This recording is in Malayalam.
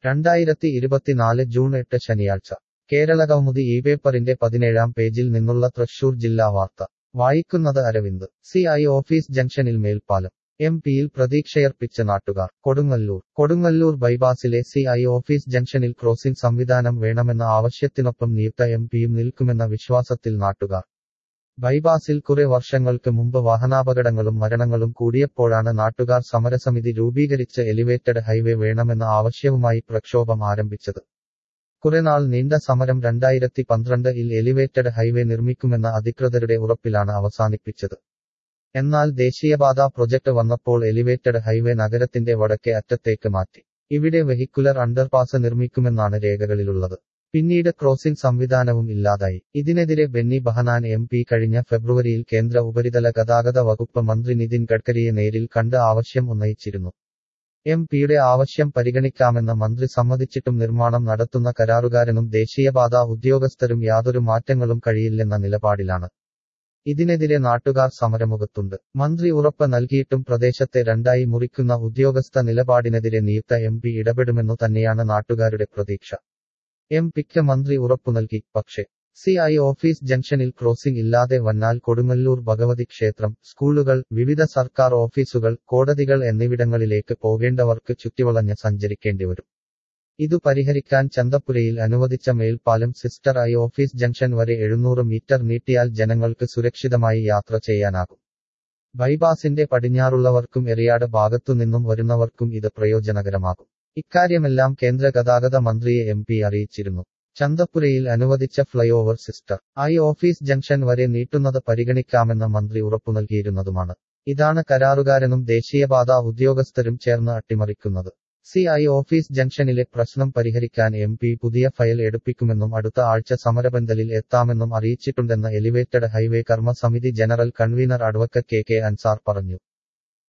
രണ്ടായിരത്തി ഇരുപത്തിനാല് ജൂൺ എട്ട് ശനിയാഴ്ച കേരളകൗമുദി ഈ പേപ്പറിന്റെ പതിനേഴാം പേജിൽ നിന്നുള്ള തൃശൂർ ജില്ലാ വാർത്ത വായിക്കുന്നത് അരവിന്ദ് സി ഐ ഓഫീസ് ജംഗ്ഷനിൽ മേൽപ്പാലം എം പിയിൽ പ്രതീക്ഷയർപ്പിച്ച നാട്ടുകാർ കൊടുങ്ങല്ലൂർ കൊടുങ്ങല്ലൂർ ബൈപാസിലെ സി ഐ ഓഫീസ് ജംഗ്ഷനിൽ ക്രോസിംഗ് സംവിധാനം വേണമെന്ന ആവശ്യത്തിനൊപ്പം നിയുക്ത എം പിയും നിൽക്കുമെന്ന വിശ്വാസത്തിൽ നാട്ടുകാർ ബൈപാസിൽ കുറെ വർഷങ്ങൾക്ക് മുമ്പ് വാഹനാപകടങ്ങളും മരണങ്ങളും കൂടിയപ്പോഴാണ് നാട്ടുകാർ സമരസമിതി രൂപീകരിച്ച് എലിവേറ്റഡ് ഹൈവേ വേണമെന്ന ആവശ്യവുമായി പ്രക്ഷോഭം ആരംഭിച്ചത് കുറെനാൾ നീണ്ട സമരം രണ്ടായിരത്തി പന്ത്രണ്ട് ഇൽ എലിവേറ്റഡ് ഹൈവേ നിർമ്മിക്കുമെന്ന അധികൃതരുടെ ഉറപ്പിലാണ് അവസാനിപ്പിച്ചത് എന്നാൽ ദേശീയപാത പ്രൊജക്ട് വന്നപ്പോൾ എലിവേറ്റഡ് ഹൈവേ നഗരത്തിന്റെ വടക്കേ അറ്റത്തേക്ക് മാറ്റി ഇവിടെ വെഹിക്കുലർ അണ്ടർപാസ് നിർമ്മിക്കുമെന്നാണ് രേഖകളിലുള്ളത് പിന്നീട് ക്രോസിംഗ് സംവിധാനവും ഇല്ലാതായി ഇതിനെതിരെ ബെന്നി ബഹനാൻ എം പി കഴിഞ്ഞ ഫെബ്രുവരിയിൽ കേന്ദ്ര ഉപരിതല ഗതാഗത വകുപ്പ് മന്ത്രി നിതിൻ ഗഡ്കരിയെ നേരിൽ കണ്ട് ആവശ്യം ഉന്നയിച്ചിരുന്നു എം പിയുടെ ആവശ്യം പരിഗണിക്കാമെന്ന് മന്ത്രി സമ്മതിച്ചിട്ടും നിർമ്മാണം നടത്തുന്ന കരാറുകാരനും ദേശീയപാത ഉദ്യോഗസ്ഥരും യാതൊരു മാറ്റങ്ങളും കഴിയില്ലെന്ന നിലപാടിലാണ് ഇതിനെതിരെ നാട്ടുകാർ സമരമുഖത്തുണ്ട് മന്ത്രി ഉറപ്പ് നൽകിയിട്ടും പ്രദേശത്തെ രണ്ടായി മുറിക്കുന്ന ഉദ്യോഗസ്ഥ നിലപാടിനെതിരെ നിയുക്ത എം പി ഇടപെടുമെന്നു തന്നെയാണ് നാട്ടുകാരുടെ പ്രതീക്ഷ എം പിക്ക് മന്ത്രി ഉറപ്പു നൽകി പക്ഷേ സി ഐ ഓഫീസ് ജംഗ്ഷനിൽ ക്രോസിംഗ് ഇല്ലാതെ വന്നാൽ കൊടുങ്ങല്ലൂർ ഭഗവതി ക്ഷേത്രം സ്കൂളുകൾ വിവിധ സർക്കാർ ഓഫീസുകൾ കോടതികൾ എന്നിവിടങ്ങളിലേക്ക് പോകേണ്ടവർക്ക് ചുറ്റിവളഞ്ഞ് സഞ്ചരിക്കേണ്ടിവരും ഇതു പരിഹരിക്കാൻ ചന്തപ്പുരയിൽ അനുവദിച്ച മേൽപ്പാലം സിസ്റ്റർ ഐ ഓഫീസ് ജംഗ്ഷൻ വരെ എഴുന്നൂറ് മീറ്റർ നീട്ടിയാൽ ജനങ്ങൾക്ക് സുരക്ഷിതമായി യാത്ര ചെയ്യാനാകും ബൈപാസിന്റെ പടിഞ്ഞാറുള്ളവർക്കും എറിയാട് ഭാഗത്തുനിന്നും വരുന്നവർക്കും ഇത് പ്രയോജനകരമാകും ഇക്കാര്യമെല്ലാം കേന്ദ്ര ഗതാഗത മന്ത്രിയെ എം പി അറിയിച്ചിരുന്നു ചന്തപ്പുരയിൽ അനുവദിച്ച ഫ്ലൈഓവർ സിസ്റ്റർ ഐ ഓഫീസ് ജംഗ്ഷൻ വരെ നീട്ടുന്നത് പരിഗണിക്കാമെന്ന് മന്ത്രി ഉറപ്പു നൽകിയിരുന്നതുമാണ് ഇതാണ് കരാറുകാരനും ദേശീയപാത ഉദ്യോഗസ്ഥരും ചേർന്ന് അട്ടിമറിക്കുന്നത് സി ഐ ഓഫീസ് ജംഗ്ഷനിലെ പ്രശ്നം പരിഹരിക്കാൻ എം പി പുതിയ ഫയൽ എടുപ്പിക്കുമെന്നും അടുത്ത ആഴ്ച സമരപന്തലിൽ എത്താമെന്നും അറിയിച്ചിട്ടുണ്ടെന്ന് എലിവേറ്റഡ് ഹൈവേ കർമ്മ സമിതി general convener advocate K K Ansar പറഞ്ഞു